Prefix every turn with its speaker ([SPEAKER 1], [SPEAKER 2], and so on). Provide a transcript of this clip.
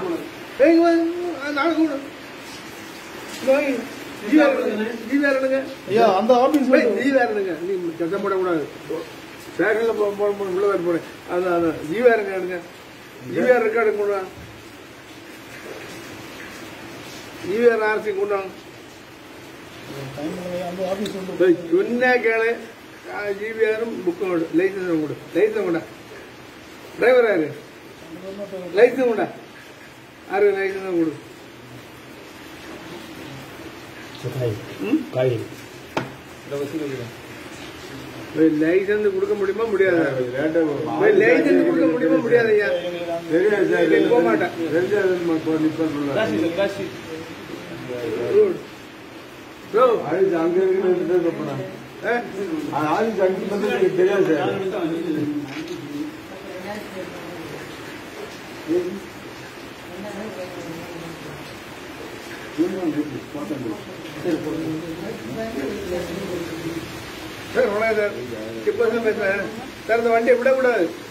[SPEAKER 1] ஏய், இங்க வாங்க. ஆ, நாளை கூட இங்க வாங்க. ஜிவேர் எடுங்க. ஜிவேர் எடுங்க.
[SPEAKER 2] ஐயா அந்த ஆபீஸ்
[SPEAKER 1] ஏய், ஜிவேர் எடுங்க. நீ சத்தம் போடக்கூடாது சேகரில் போ போ போ- உள்ள வேறு போறேன் அதான் அதான் ஜிவேர் இருங்க எடுங்க ஜிவேர் ரெக்கார்டு கொண்டு வாங்க ஜிவேர் ஆர்சி கொண்டு வாங்க
[SPEAKER 2] அந்த ஆபீஸ் வந்து
[SPEAKER 1] டேய், சொன்னா கேளு ஜிபிஆரும் புக்கும் கொடு லைசன்ஸ் கொடு லைசன்ஸ் கொண்டா டிரைவர் யாரு லைசன்ஸ் கொண்டா யாரு லைசன்ஸ் கொடு ம்? டேய், லைசன்ஸ் கொடுக்க முடியுமா முடியாது டேய், லைசன்ஸ் கொடுக்க முடியுமா முடியாது ஐயா டேய், போக மாட்டேன் ப்ரோ
[SPEAKER 3] அங்க இருக்கு
[SPEAKER 1] ஏ,
[SPEAKER 3] ஆதி அங்கே வந்து தெரியாது சார்
[SPEAKER 1] சார் வணக்கம் சார் இப்போ தான் பேசுறேன் சார் இந்த வண்டியை விடக்கூடாது